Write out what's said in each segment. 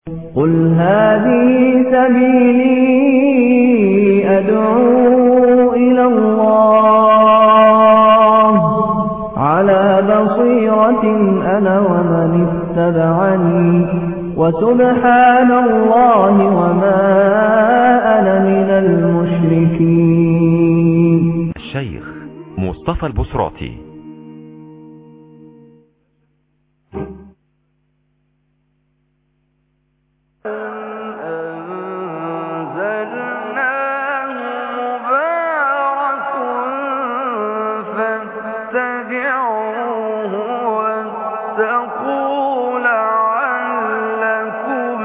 قل هذه سبيلي أدعو إلى الله على بصيرة أنا ومن اتبعني وسبحان الله وما أنا من المشركين الشيخ مصطفى البصراتي أنزلناه مبارك فاتبعوه واتقوا لعلكم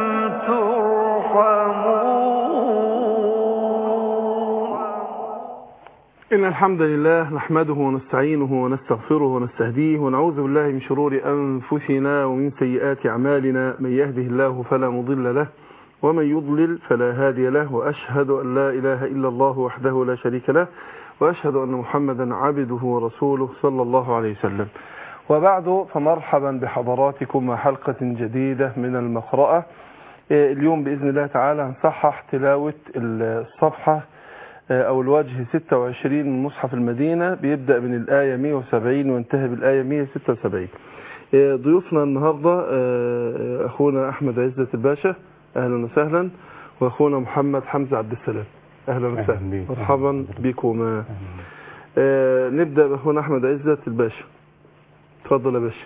ترحمون إن الحمد لله نحمده ونستعينه ونستغفره ونستهديه ونعوذ بالله من شرور أنفسنا ومن سيئات أعمالنا من يهده الله فلا مضل له ومن يضلل فلا هادي له وأشهد أن لا إله إلا الله وحده لا شريك له وأشهد أن محمدا عبده ورسوله صلى الله عليه وسلم وبعد فمرحبا بحضراتكم مع حلقة جديدة من المقرأة إيه، اليوم بإذن الله تعالى هنصحح تلاوة الصفحة أو الوجه 26 من مصحف المدينة بيبدأ من الآية 170 وينتهي بالآية 176 آه، ضيوفنا النهاردة آه، أخونا أحمد عزة الباشا أهلا وسهلا وأخونا محمد حمزة عبد السلام أهلا وسهلا مرحبا بكم آه، نبدأ بأخونا أحمد عزة الباشا تفضل يا باشا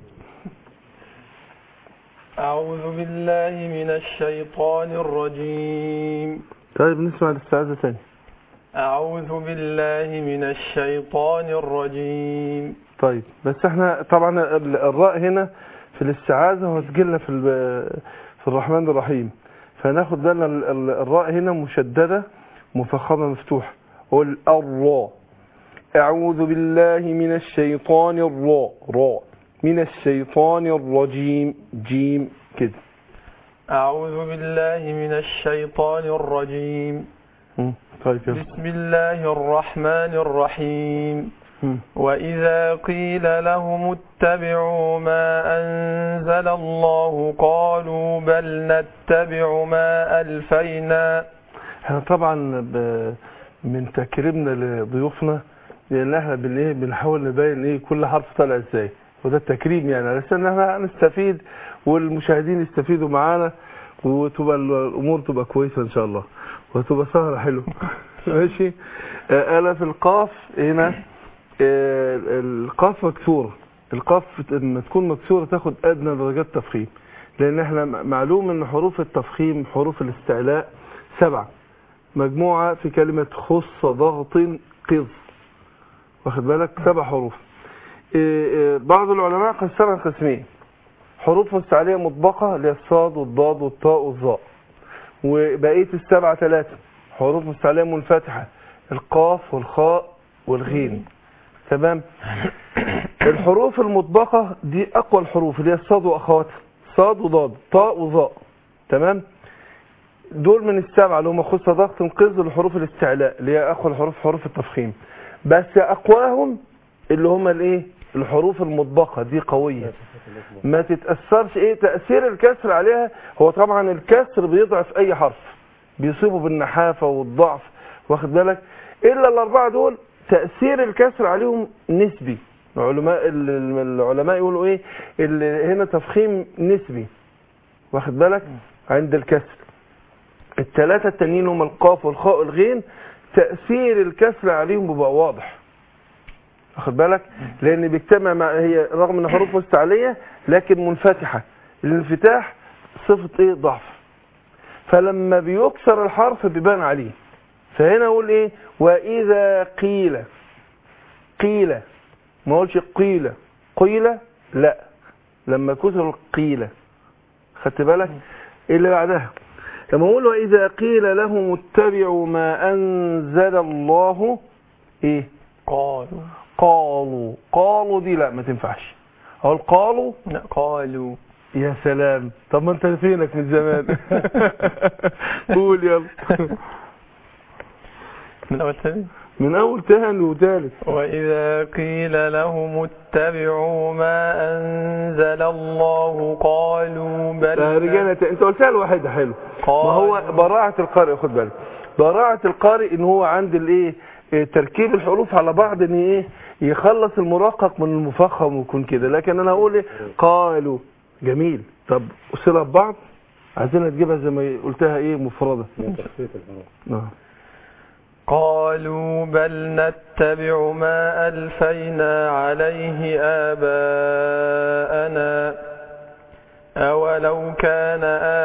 أعوذ بالله من الشيطان الرجيم طيب نسمع الاستعاذة تاني أعوذ بالله من الشيطان الرجيم طيب بس احنا طبعا ال- الراء هنا في الاستعاذة هو سجلنا في ال- في الرحمن الرحيم فناخد بالنا ال- ال- الراء هنا مشددة مفخمة مفتوحة قول الراء أعوذ بالله من الشيطان الراء راء من الشيطان الرجيم جيم كده أعوذ بالله من الشيطان الرجيم مم. طيب يلا بسم الله الرحمن الرحيم مم. وإذا قيل لهم اتبعوا ما أنزل الله قالوا بل نتبع ما ألفينا احنا طبعا ب- من تكريمنا لضيوفنا لان احنا بن ايه بنحاول نبين ايه كل حرف طالع ازاي وده التكريم يعني على اساس ان احنا نستفيد والمشاهدين يستفيدوا معانا وتبقى ال- الامور تبقى كويسه ان شاء الله وتبقى سهره حلوه ماشي آه، انا في القاف هنا آه، القاف مكسوره القاف لما تكون مكسوره تاخد ادنى درجات تفخيم لان احنا م- معلوم ان حروف التفخيم حروف الاستعلاء سبعه مجموعة في كلمة خص ضغط قض واخد بالك سبع حروف إيه إيه بعض العلماء قسمها قسمين حروف مستعلية مطبقة اللي هي الصاد والضاد والطاء والظاء وبقية السبعة ثلاثة حروف مستعلية منفتحة القاف والخاء والغين تمام الحروف المطبقة دي أقوى الحروف اللي هي الصاد وأخواتها صاد وضاد طاء وظاء تمام دول من السبعة اللي هم خص ضغط انقذ الحروف الاستعلاء اللي هي اقوى الحروف حروف التفخيم بس اقواهم اللي هم الايه الحروف المطبقة دي قوية ما تتأثرش ايه تأثير الكسر عليها هو طبعا الكسر بيضعف اي حرف بيصيبه بالنحافة والضعف واخد بالك الا الاربعة دول تأثير الكسر عليهم نسبي العلماء ال- العلماء يقولوا ايه اللي هنا تفخيم نسبي واخد بالك عند الكسر الثلاثة التانيين هم القاف والخاء والغين تأثير الكسر عليهم بيبقى واضح واخد بالك لأن بيجتمع مع هي رغم ان حروف مستعلية لكن منفتحة الانفتاح صفة ايه ضعف فلما بيكسر الحرف بيبان عليه فهنا اقول ايه واذا قيل قيل ما اقولش قيل قيل لا لما كسر قيل خدت بالك ايه اللي بعدها لما اقول واذا قيل لهم اتبعوا ما انزل الله ايه قالوا قالوا قالوا دي لا ما تنفعش اقول قالوا لا قالوا يا سلام طب ما انت فينك من زمان قول يلا من أول تاني من اول تاني وتالت وإذا قيل لهم اتبعوا ما أنزل الله قالوا بل لا رجعنا ت- انت قلتها الواحدة حلو ما هو قالوا براعة القارئ خد بالك براعة القارئ ان هو عند الايه إيه، تركيب الحروف على بعض ان ايه يخلص المرقق من المفخم ويكون كده لكن انا اقول ايه قالوا جميل طب صلة ببعض عايزينها تجيبها زي ما قلتها ايه مفردة نعم قالوا بل نتبع ما ألفينا عليه آباءنا أولو كان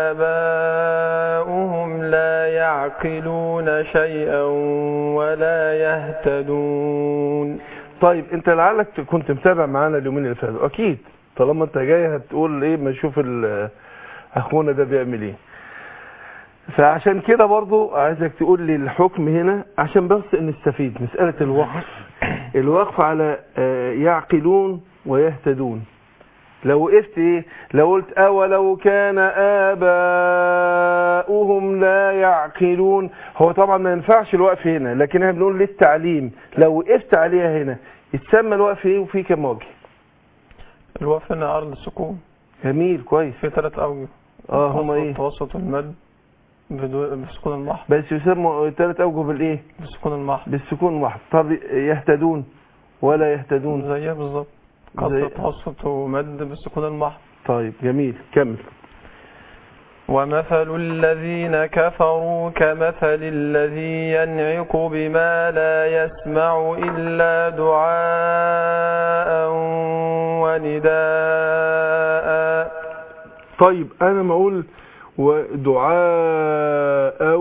آباؤهم لا يعقلون شيئا ولا يهتدون طيب انت لعلك كنت متابع معانا اليومين اللي فاتوا اكيد طالما انت جاي هتقول ايه ما اشوف ال- اخونا ده بيعمل ايه فعشان كده برضو عايزك تقول لي الحكم هنا عشان بس نستفيد مسألة الوقف الوقف على آه، يعقلون ويهتدون لو وقفت ايه لو قلت اولو كان اباؤهم لا يعقلون هو طبعا ما ينفعش الوقف هنا لكن احنا بنقول للتعليم لو وقفت عليها هنا يتسمى الوقف ايه وفي كم وجه الوقف هنا عرض السكون جميل كويس في ثلاث أوجه اه هما ايه توسط المد بدو- بسكون المحض بس يسموا ثلاث اوجه بالايه بسكون المحض بالسكون واحد طب يهتدون ولا يهتدون زيها بالظبط زي- قصر توسط ومد بالسكون المحض طيب جميل كمل ومثل الذين كفروا كمثل الذي ينعق بما لا يسمع إلا دعاء ونداء طيب انا ما اقول ودعاء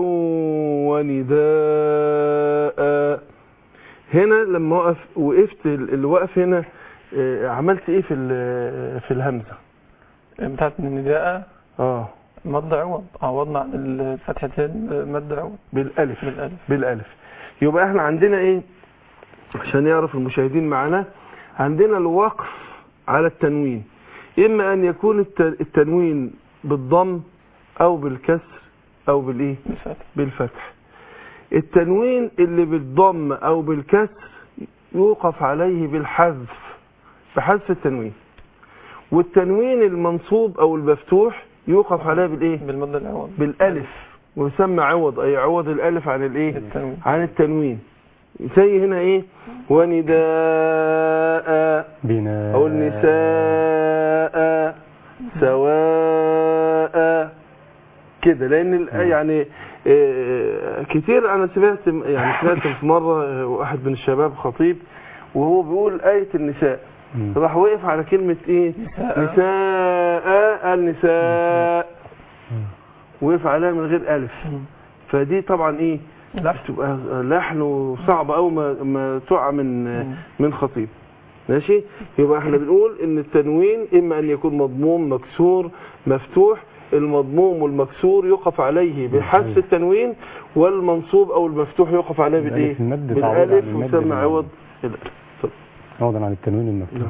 ونداء هنا لما وقف وقفت ال- الوقف هنا آه، عملت ايه في ال- في الهمزه بتاعت النداء اه مد عوض عوضنا عن الفتحتين مد عوض بالالف بالألف بالالف يبقى احنا عندنا ايه عشان يعرف المشاهدين معنا عندنا الوقف على التنوين اما ان يكون الت- التنوين بالضم او بالكسر او بالايه بالفتح بالفتح التنوين اللي بالضم او بالكسر يوقف عليه بالحذف بحذف التنوين والتنوين المنصوب او المفتوح يوقف عليه بالايه بالمد العوض بالالف ويسمى عوض اي عوض الالف عن الايه التنوين عن التنوين زي هنا ايه ونداء بنا او النساء سواء كده لان ال- يعني آه، كتير انا سمعت يعني سمعت في مره آه، واحد من الشباب خطيب وهو بيقول آية النساء مم. راح وقف على كلمة ايه نساء النساء وقف عليها من غير ألف فدي طبعا ايه لا بتبقى لحن وصعب أو ما, ما تقع من من خطيب ماشي يبقى احنا بنقول ان التنوين اما ان يكون مضموم مكسور مفتوح المضموم والمكسور يقف عليه بحذف التنوين والمنصوب او المفتوح يقف عليه بالايه الألف المد تعوض عن بالالف المد ويسمى بالمد. عوض الالف اتفضل. عوضا عن التنوين المفتوح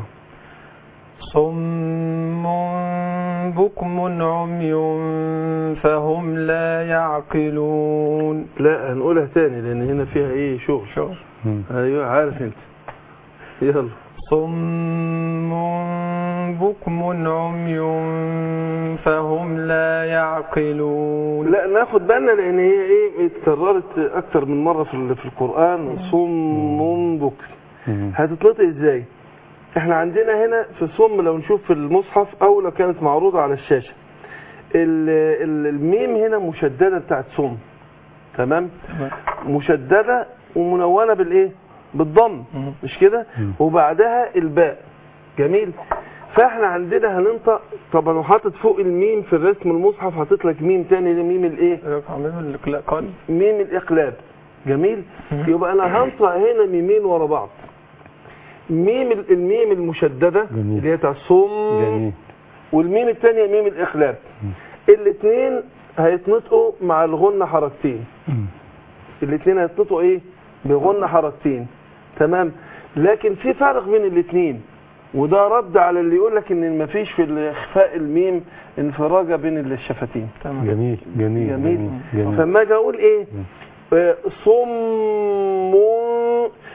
صم بكم عمي فهم لا يعقلون لا هنقولها تاني لان هنا فيها ايه شغل شوف مم. ايوه عارف انت يلا صم بكم عمي فهم لا يعقلون لا ناخد بالنا لان هي ايه اتكررت اكتر من مره في ال- في القران صم بكر مم. هتتنطق ازاي احنا عندنا هنا في صم لو نشوف في المصحف او لو كانت معروضه على الشاشه ال- ال- الميم هنا مشدده بتاعت صم تمام مشدده ومنونه بالايه بالضم مم. مش كده مم. وبعدها الباء جميل فاحنا عندنا هننطق طبعا وحاطط فوق الميم في الرسم المصحف حاطط لك ميم تاني ده ميم الايه عاملين قال ميم الاقلاب جميل مم. يبقى انا هنطق هنا ميمين ورا بعض ميم ال- الميم المشدده جميل. اللي هي بتاع الصم جميل والميم الثانيه ميم الاقلاب مم. الاثنين هيتنطقوا مع الغنه حركتين مم. الاثنين هيتنطقوا ايه بغنة حركتين تمام لكن في فرق بين الاثنين وده رد على اللي يقول لك ان مفيش في اخفاء الميم انفراجه بين الشفتين تمام جميل جميل جميل. جميل, جميل. فما اجي اقول ايه مم. آه، صم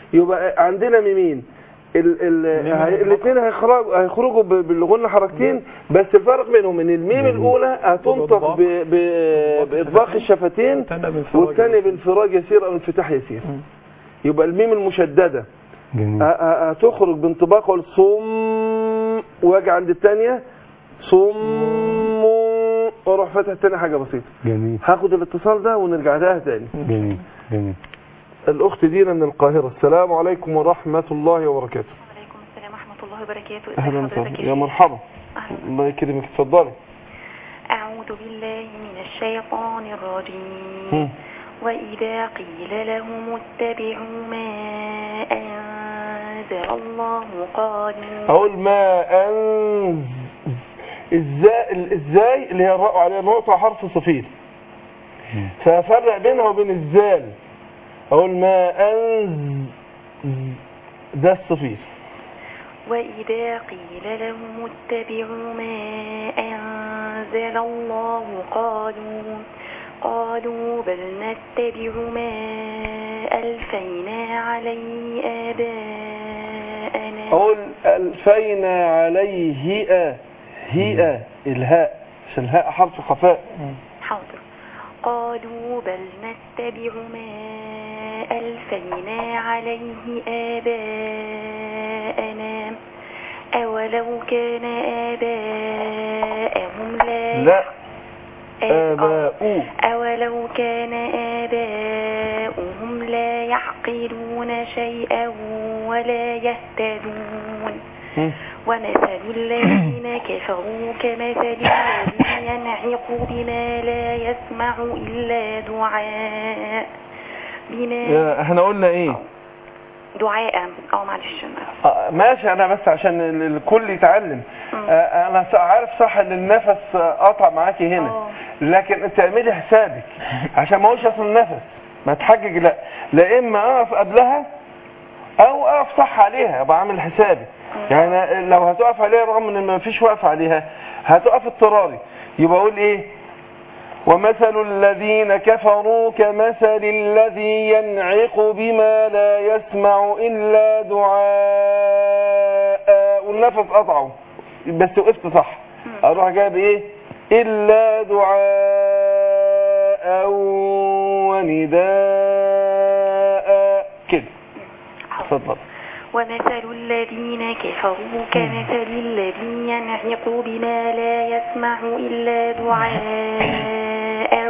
يبقى عندنا ميمين ال ال الاثنين هيخرجوا هيخرجوا ب- بالغنى حركتين بس الفرق بينهم ان الميم الاولى هتنطق ب- ب- باطباق الشفتين والتانية بانفراج والثانيه بانفراج يسير او انفتاح يسير مم. يبقى الميم المشدده جميل ه- ه- هتخرج بانطباق الصم واجي عند الثانيه صم واروح فاتح الثانيه حاجه بسيطه جميل هاخد الاتصال ده ونرجع لها تاني جميل جميل الاخت دينا من القاهره السلام عليكم ورحمه الله وبركاته وعليكم السلام ورحمة الله وبركاته ازي اهلا حضرتك وسهلا يا شيخ؟ مرحبا أهلا. الله يكرمك اتفضلي أعوذ بالله من الشيطان الرجيم هم. وإذا قيل لهم اتبعوا ما أنزل الله قالوا اقول ما ان ازاي ازاي اللي هي الراء عليها نقطه حرف صفير فافرق بينها وبين الزال اقول ما ان ده الصفير وإذا قيل لهم اتبعوا ما أنزل الله قالوا قالوا بل نتبع ما ألفينا عليه آباءنا اقول الفينا عليه آه. هي الهاء عشان الهاء حرف خفاء حاضر قالوا بل نتبع ما ألفينا عليه آباءنا أولو كان آباءهم لا لا آه، آباء أولو كان آباؤهم لا يعقلون شيئا ولا يهتدون هم. ومثل الذين كفروا كمثل الذي ينعق بما لا يسمع إلا دعاء بما يا احنا قلنا ايه دعاء أو معلش أنا آه، ماشي انا بس عشان ال- الكل يتعلم مم. آه، انا س- عارف صح ان النفس آه، قطع معاكي هنا آه. لكن انت اعملي حسابك عشان ما هوش اصل النفس ما تحجج لا لا اما اقف قبلها او اقف صح عليها ابقى عامل حسابي يعني لو هتقف عليها رغم ان ما فيش وقف عليها هتقف اضطراري يبقى اقول ايه ومثل الذين كفروا كمثل الذي ينعق بما لا يسمع إلا دعاء والنفس قطعه بس وقفت صح اروح جايب ايه إلا دعاء ونداء كده اتفضل ومثل الذين كفروا كمثل الذي ينعق بما لا يسمع إلا دعاء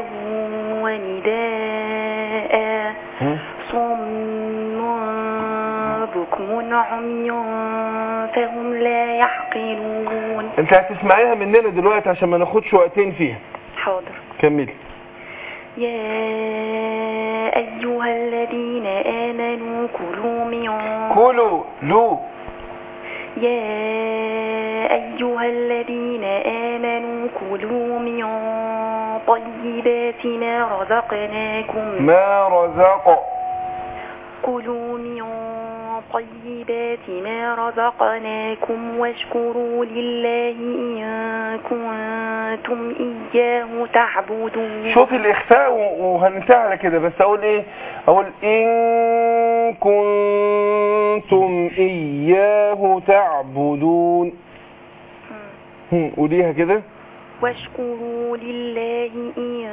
ونداء صم بكم عمي فهم لا يعقلون انت هتسمعيها مننا دلوقتي عشان ما ناخدش وقتين فيها حاضر كملي يا أيها الذين آمنوا كلوا من كلوا لو يا أيها الذين آمنوا كلوا من طيبات ما رزقناكم ما رزق كلوا من طيبات ما رزقناكم واشكروا لله إن كنتم إياه تعبدون شوف الإخفاء و- وهننتهي على كده بس أقول إيه أقول إن كنتم إياه تعبدون هم، قوليها كده واشكروا لله إن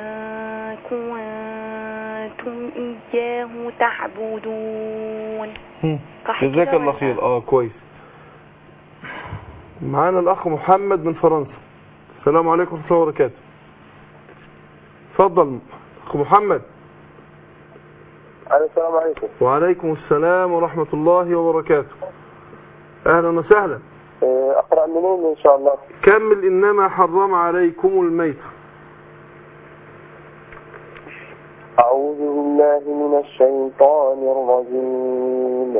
كنتم إياه تعبدون هم. صح جزاك كده الله ولا؟ خير اه كويس معانا الأخ محمد من فرنسا السلام عليكم ورحمة الله وبركاته اتفضل أخ محمد السلام عليكم وعليكم السلام ورحمة الله وبركاته أهلا وسهلا آه، أقرأ منين إن شاء الله كمل إنما حرم عليكم الميت أعوذ بالله من الشيطان الرجيم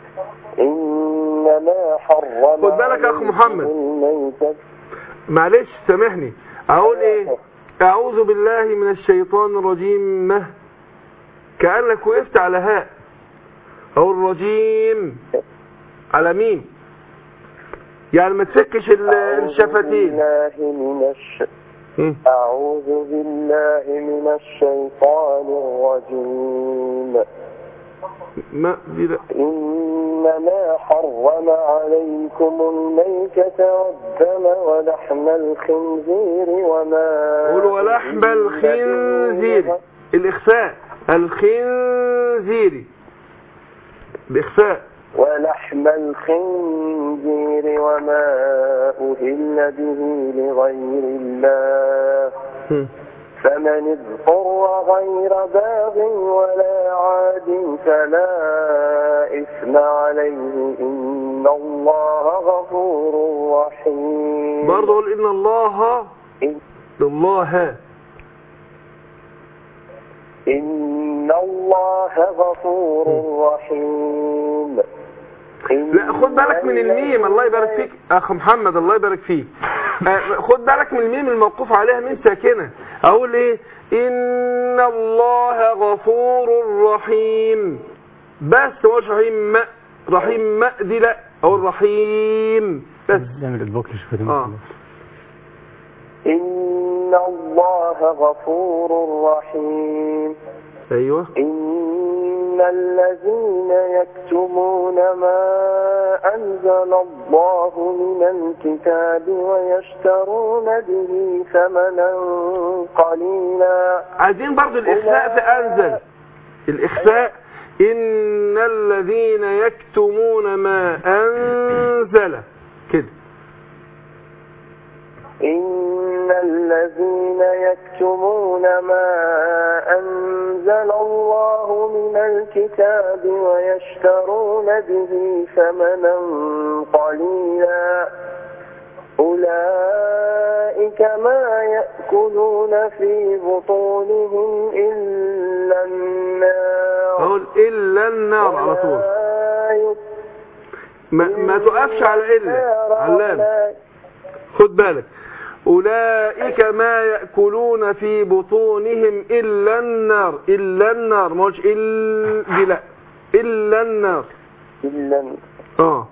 إنما حرم خد بالك يا أخ محمد. عليكم الميتة معلش سامحني أقول إيه أعوذ بالله من الشيطان الرجيم مه كأنك وقفت على هاء أو الرجيم على ميم يعني ما تفكش ال- أعوذ الشفتين بالله من الش... مم. أعوذ بالله من الشيطان الرجيم ما دي لا إنما حرم عليكم الميتة والدم ولحم الخنزير وما قول ولحم الخنزير الإخفاء الخنزير بإخفاء ولحم الخنزير وما أهل به لغير الله هم. فمن اضطر غير باغ ولا عاد فلا إثم عليه إن الله غفور رحيم برضه قول إن الله الله إن الله غفور رحيم لا خد بالك من الميم الله يبارك فيك اخ محمد الله يبارك فيك آه، خد بالك من الميم الموقوف عليها ميم ساكنه اقول ايه ان الله غفور رحيم بس مش رحيم ما رحيم ما دي لا اقول رحيم بس نعمل البوك لشفتين اه إن الله غفور رحيم ايوه إن الذين يكتمون ما أنزل الله من الكتاب ويشترون به ثمنا قليلا عايزين برضو الاخفاء في انزل الاخفاء ان الذين يكتمون ما انزل كده إن الذين يكتمون ما أنزل الله من الكتاب ويشترون به ثمنا قليلا أولئك ما يأكلون في بطونهم إلا النار اقول الا النار على طول ولا يك- ما, ما تقفش على الا علام ولا- خد بالك أولئك ما يأكلون في بطونهم إلا النار إلا النار ما قلتش إلا دي لا إلا النار إلا النار آه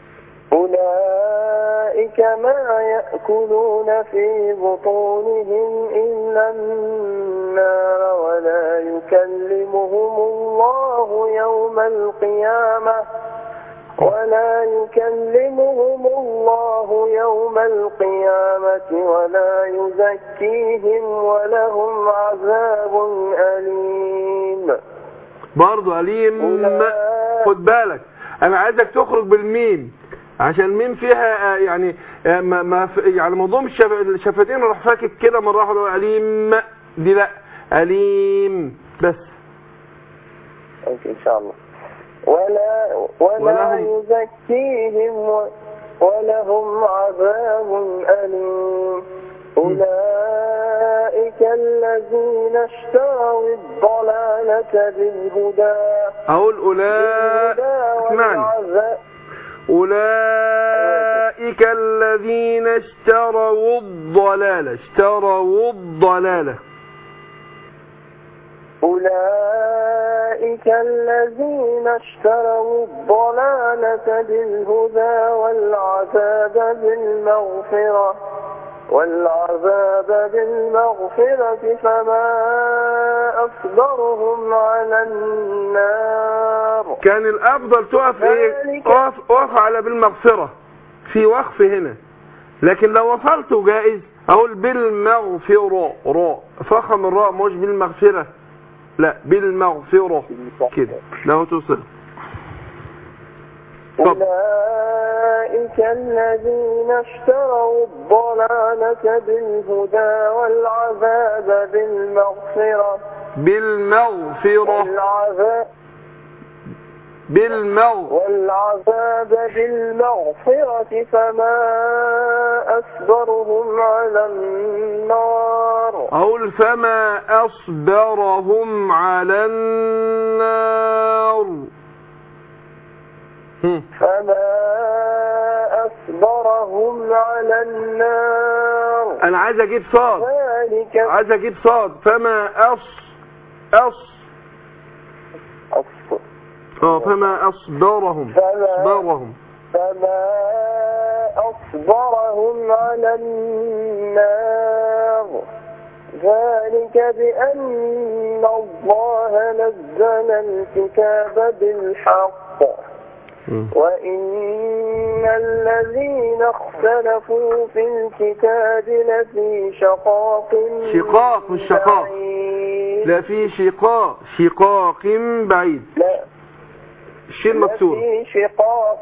أولئك ما يأكلون في بطونهم إلا النار ولا يكلمهم الله يوم القيامة ولا يكلمهم الله يوم القيامة ولا يزكيهم ولهم عذاب أليم برضو أليم خد بالك أنا عايزك تخرج بالميم عشان الميم فيها آه، يعني آه، ما ما ف- يعني موضوع الشف- الشفتين راح فاكك كده مرة واحدة أليم دي لا أليم بس أوكي إن شاء الله ولا ولا ولهم- يزكيهم و- ولهم عذاب أليم أولئك الذين اشتروا الضلالة بالهدى أقول أولئك بالهدى اسمعني والعذاب أولئك الذين اشتروا الضلالة اشتروا الضلالة أولئك الذين اشتروا الضلالة بالهدى والعذاب بالمغفرة والعذاب بالمغفرة فما أصبرهم على النار كان الأفضل تقف إيه ذلك- أقف, أقف على بالمغفرة في وقف هنا لكن لو وصلته جائز أقول بالمغفرة راء فخم الراء مش بالمغفرة لا بالمغفرة كده لو توصل طب أولئك الذين اشتروا الضلالة بالهدى والعذاب بالمغفرة بالمغفرة والعذاب بالمغ والعذاب بالمغفرة فما أصبرهم على النار أقول فما أصبرهم على النار هم. فما أصبرهم على النار أنا عايز أجيب صاد ذلك عايز أجيب صاد فما أص أص أصبر اه فما أصبرهم فما- أصبرهم فما أصبرهم على النار ذلك بأن الله نزل الكتاب بالحق وإن الذين اختلفوا في الكتاب لفي شقاق شقاق مش شقاق. بعيد. لا في شقاق شقاق بعيد لا الشين مكسور لفي شقاق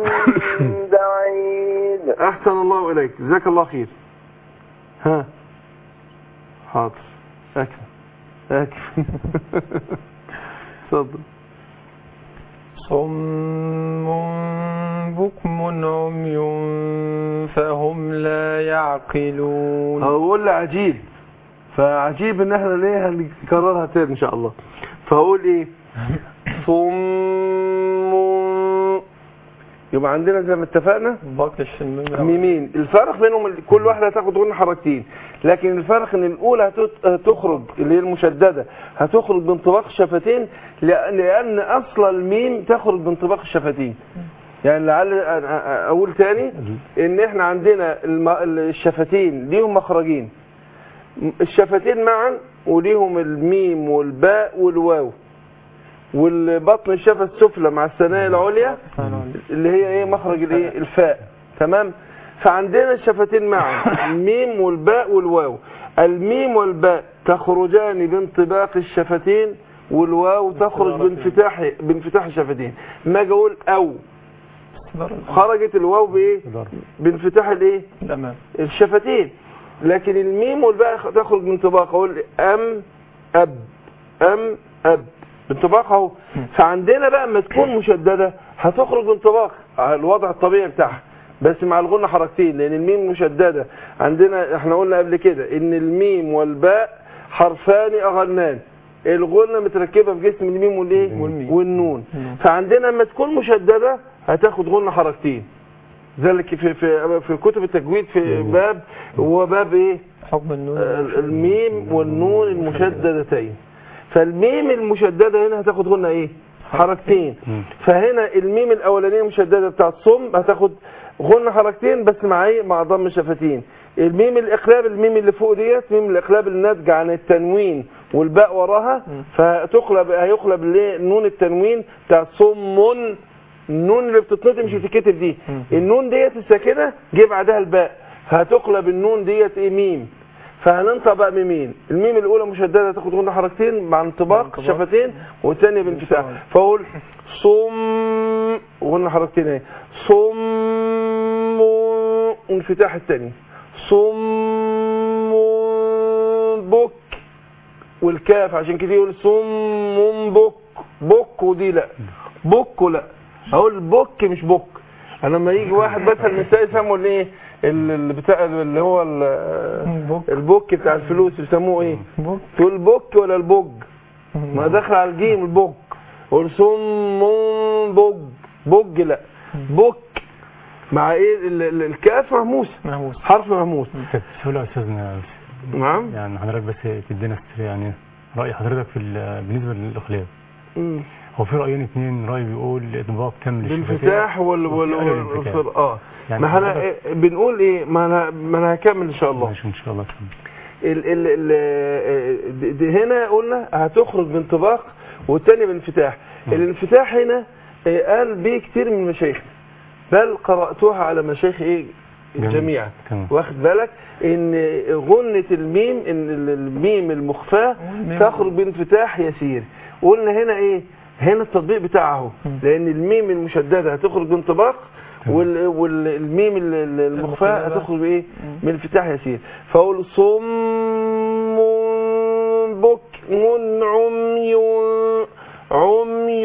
بعيد احسن الله اليك جزاك الله خير ها حاضر اكمل اكمل اتفضل صم بكم عمي فهم لا يعقلون هقول لي عجيب فعجيب ان احنا ليه هنكررها تاني ان شاء الله فهقول ايه صم يبقى عندنا زي ما اتفقنا باقي الشمال ميمين الفرق بينهم ال- كل واحده هتاخد غن حركتين لكن الفرق ان الاولى هتت- هتخرج اللي هي المشدده هتخرج بانطباق الشفتين لأ- لان اصل الميم تخرج بانطباق الشفتين يعني لعل أ- أ- اقول تاني ان احنا عندنا الم- الشفتين ليهم مخرجين الشفتين معا وليهم الميم والباء والواو والبطن الشفه السفلى مع الثنايا العليا اللي هي ايه مخرج الايه الفاء تمام فعندنا الشفتين معا الميم والباء والواو الميم والباء تخرجان بانطباق الشفتين والواو تخرج بانفتاح بانفتاح الشفتين ما اجي اقول او خرجت الواو بايه بانفتاح الايه الأمام الشفتين لكن الميم والباء تخرج من طباق اقول ام اب ام اب بانطباق اهو فعندنا بقى اما تكون مشدده هتخرج بانطباق على الوضع الطبيعي بتاعها بس مع الغنة حركتين لان الميم مشدده عندنا احنا قلنا قبل كده ان الميم والباء حرفان اغنان الغنة متركبه في جسم الميم والايه والميم. والنون فعندنا لما تكون مشدده هتاخد غنة حركتين ذلك في في في كتب التجويد في باب هو باب ايه حكم النون الميم والنون المشددتين فالميم المشددة هنا هتاخد غنة ايه حركتين فهنا الميم الاولانيه المشدده بتاعت صم هتاخد غنة حركتين بس مع ايه مع ضم الشفتين الميم الاقلاب الميم اللي فوق ديت ميم الاقلاب الناتجه عن التنوين والباء وراها فتقلب هيقلب ليه نون التنوين بتاعت صم النون اللي بتتنطق مش بتتكتب دي النون ديت الساكنه جه بعدها الباء هتقلب النون ديت ايه ميم فهننطق بقى بمين الميم الاولى مشدده تاخد غنة حركتين مع انطباق شفتين والثانيه بانفتاح فاقول صم غنة حركتين اهي صم انفتاح الثاني صم بك والكاف عشان كده يقول صم بك بك ودي لا بك لا اقول بك مش بك انا لما يجي واحد مثلا من النساء يسموا الايه اللي بتاع اللي هو ال- البوك بتاع الفلوس بيسموه ايه بوك. تقول بوك ولا البوج ما داخل على الجيم البوج قول صم بوج بوج لا بوك مع ايه ال- ال- الكاف مهموس مهووس حرف مهموس سهولة يا أستاذنا نعم يعني حضرتك بس تدينا ست- يعني رأي حضرتك في ال- بالنسبة للإخلاف مم. هو في رأيين اثنين رأي بيقول إطباق تام للشفتين بالانفتاح وال وال وفي وال الانفتاح. وال- اه يعني ما احنا حضرتك- إيه بنقول ايه ما انا ما انا هكمل ان شاء الله ماشي إن شاء الله ال ال ال دي- دي هنا قلنا هتخرج بانطباق والتاني بانفتاح الانفتاح هنا آه، قال بيه كتير من مشايخنا بل قرأتها على مشايخ ايه جميل. الجميع تمام. واخد بالك ان غنة الميم ان ال- الميم المخفاة والميم. تخرج بانفتاح يسير قلنا هنا ايه هنا التطبيق بتاعه لان الميم المشددة هتخرج بانطباق وال- والميم ال- ال- المخفاة المخفية بقى. هتخرج بايه من انفتاح يسير فاقول صم بكم عمي عمي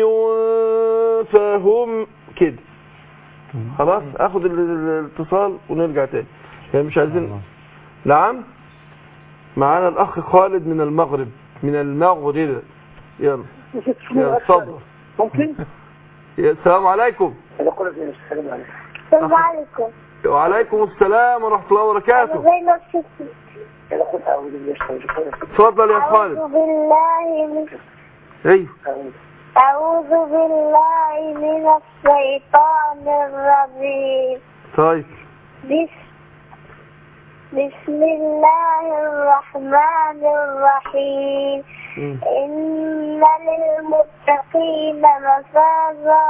فهم كده خلاص اخد ال- ال- الاتصال ونرجع تاني يعني مش عايزين نعم معانا الاخ خالد من المغرب من المغرب يلا يلا اتفضل ممكن؟ يا السلام عليكم أنا أقول لك السلام عليكم السلام عليكم وعليكم السلام ورحمة الله وبركاته زي ما شفت أنا أقول أعوذ بالله من الشيطان الرجيم. اتفضل يا خالد أعوذ بالله من ايوه أعوذ بالله من الشيطان الرجيم طيب بسم بسم الله الرحمن الرحيم مم. إن للمتقين مفازا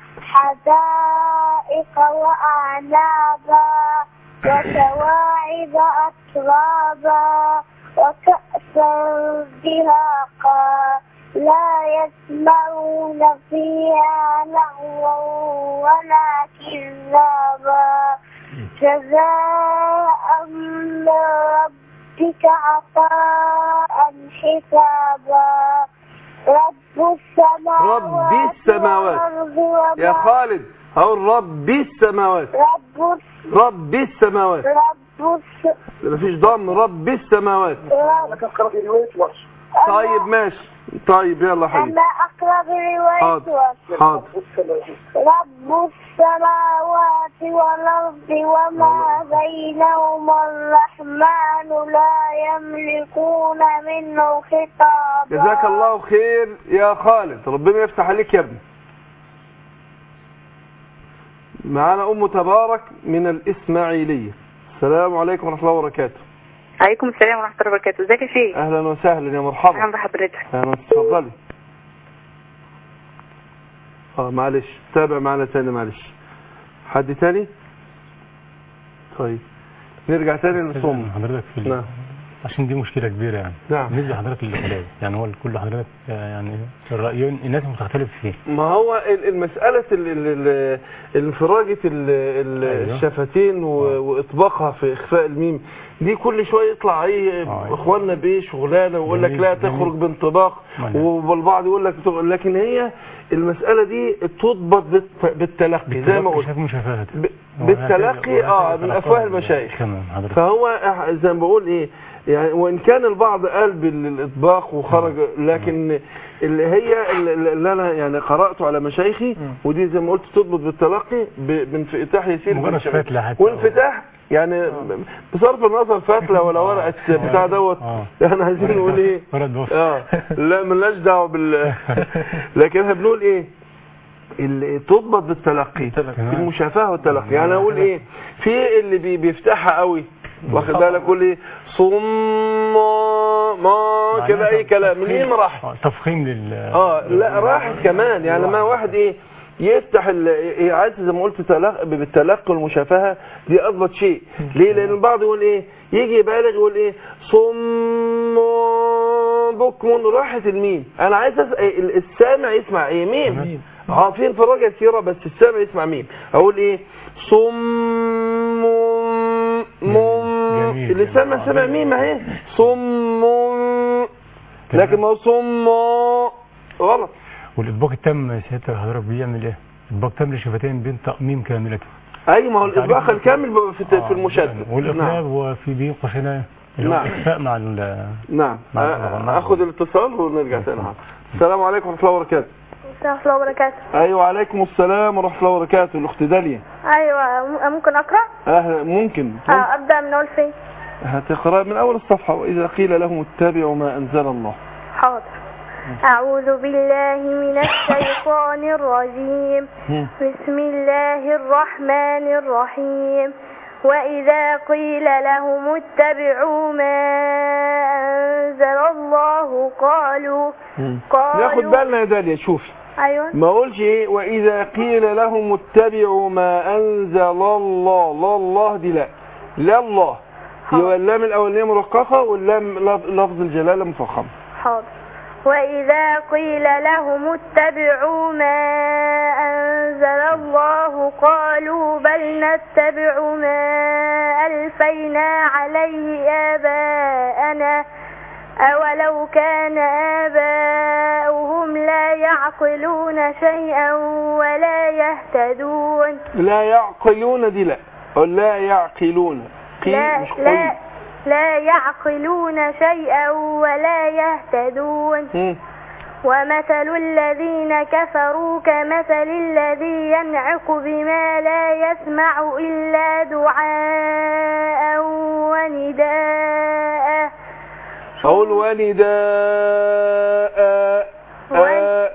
حدائق وأعنابا وكواعب أترابا وكأسا دهاقا لا يسمعون فيها لغوا ولا كذابا جزاء من ربك عطاء حسابا رب السماوات رب السماوات. والأرض وما يا خالد أقول رب السماوات رب رب السماوات رب الس... مفيش ضم رب السماوات رب لكن قرأ في رواية ورش طيب ماشي طيب يلا حبيبي أنا أقرب رواية حاضر ورش. حاضر رب السماوات والأرض وما بينهما الرحمن لا يملكون منه خطابا جزاك الله خير يا خالد ربنا يفتح عليك يا ابني معانا أم تبارك من الإسماعيلية السلام عليكم ورحمة الله وبركاته عليكم السلام ورحمة الله وبركاته ازيك يا شيخ أهلا وسهلا يا اهلا مرحبا بحضرتك أهلا تفضلي اه معلش تابع معنا تاني معلش حد تاني طيب نرجع تاني للصوم حضرتك في ال- نعم عشان دي مشكلة كبيرة يعني نعم. بالنسبة لحضرتك للخلاف يعني هو كل حضرتك يعني الرأيين الناس بتختلف فيه ما هو ال- المسألة ال- ال- ال- انفراجة ال- ال- أيوة. الشفتين و- آه. وإطباقها في إخفاء الميم دي كل شوية يطلع أي آه. إخواننا بإيه شغلانة ويقول لك جميل، لا جميل. تخرج بانطباق ما نعم. والبعض يقول لك بتخرج. لكن هي المسألة دي تضبط بالت- بالتلقي زي ما قلت شايف مشافهات ب- بالتلقي اه من أفواه المشايخ تمام حضرتك فهو إح- زي ما بقول ايه يعني وان كان البعض قال بالاطباق وخرج لكن اللي هي اللي اللي انا يعني قراته على مشايخي ودي زي ما قلت تضبط بالتلقي ب- بانفتاح يسير مجرد بالشبكة. فتلة حتى. وانفتاح يعني بصرف النظر فتله ولا ورقه بتاع دوت آه. احنا عايزين نقول ايه ورد بوف اه لا ملناش دعوه بال لكن احنا بنقول ايه اللي تضبط بالتلقي في تمام. المشافهه والتلقي يعني اقول ايه في اللي بي بيفتحها قوي واخد بالك يقول ايه صم ما كده اي كلام منين راح آه، تفخيم لل اه لا راحت كمان يعني لما واحد ايه يفتح ال- إيه عايز زي ما قلت تلق... بالتلقي والمشافهه دي اضبط شيء ليه لان البعض يقول ايه يجي يبالغ يقول ايه صم بكم راحت الميم انا عايز أس... ال- السامع يسمع ايه ميم اه في انفراج يسيره بس السامع يسمع ميم اقول ايه صم مم جميل. اللي سامع سامع ميم اهي صم لكن ما هو صم غلط والاطباق التام سيادتك حضرتك بيعمل ايه؟ اطباق تام لشفتين بين تأميم كاملة اي ما هو الاطباق الكامل بيبقى في في المشدد نعم والاقلاب وفي بين قوسين اللي هو نعم. الاخفاء مع ال نعم مع آه، الغناء. اخد الاتصال ونرجع تاني السلام عليكم ورحمه الله وبركاته ورحمة الله وبركاته ايوه عليكم السلام ورحمه الله وبركاته الاخت داليا أيوة م- ممكن أقرأ؟ اهلا ممكن آه أبدأ من أول فين؟ هتقرا من اول الصفحه واذا قيل لهم اتبعوا ما انزل الله حاضر أعوذ بالله من الشيطان الرجيم مم. بسم الله الرحمن الرحيم وإذا قيل لهم اتبعوا ما أنزل الله قالوا مم. قالوا ناخد بالنا يا داليا شوفي أيوة ما اقولش ايه واذا قيل لهم اتبعوا ما انزل الله لا الله دي لا لا الله يبقى اللام الاولانيه مرققه واللام لف- لفظ الجلاله مفخمه حاضر وإذا قيل لهم اتبعوا ما أنزل الله قالوا بل نتبع ما ألفينا عليه آباءنا أولو كان آباؤهم لا يعقلون شيئا ولا يهتدون لا يعقلون دي لا أو لا يعقلون قي لا مش لا قي لا يعقلون شيئا ولا يهتدون مم. ومثل الذين كفروا كمثل الذي ينعق بما لا يسمع إلا دعاء ونداء أقول ونداء آ.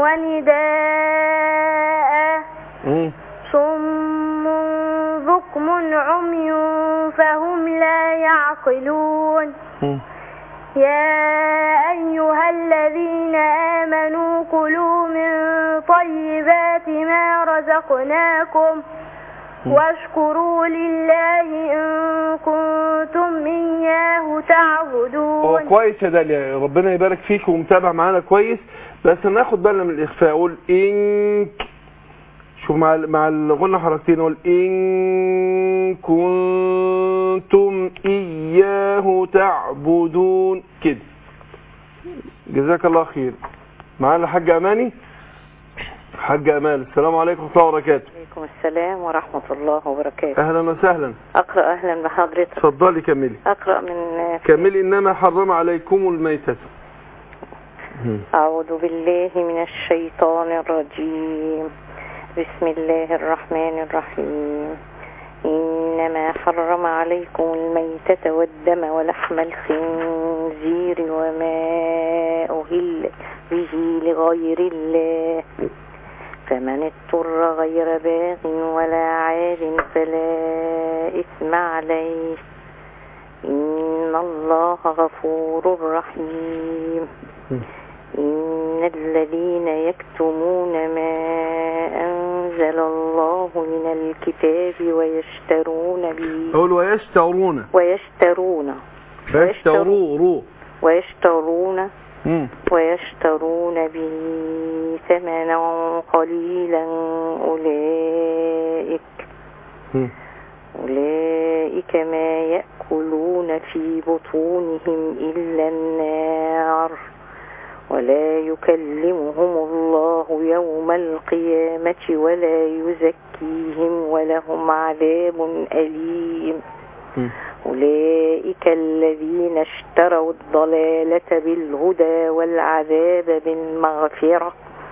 ونداء مم. صم بكم عمي فهم لا يعقلون مم. يا أيها الذين آمنوا كلوا من طيبات ما رزقناكم واشكروا لله إن كنتم إياه هو تعبدون كويس يا داليا ربنا يبارك فيك ومتابع معانا كويس بس ناخد بالنا من الاخفاء قول انك شوف مع ال- مع الغنى حركتين قول ان كنتم اياه تعبدون كده جزاك الله خير معانا حاج اماني حاج امال السلام عليكم ورحمه الله وبركاته عليكم السلام ورحمة الله وبركاته اهلا وسهلا أقرأ أهلا بحضرتك اتفضلي كملي أقرأ من كملي انما حرم عليكم الميتة أعوذ بالله من الشيطان الرجيم بسم الله الرحمن الرحيم إنما حرم عليكم الميتة والدم ولحم الخنزير وما أهل به لغير الله فمن اضطر غير باغ ولا عاد فلا إثم عليه إن الله غفور رحيم إن الذين يكتمون ما أنزل الله من الكتاب ويشترون به قول ويشترون ويشترون يشتروا رو ويشترون مم. ويشترون به ثمنا قليلا أولئك مم. أولئك ما يأكلون في بطونهم إلا النار ولا يكلمهم الله يوم القيامة ولا يزكيهم ولهم عذاب أليم مم. أولئك الذين اشتروا الضلالة بالهدى والعذاب بالمغفرة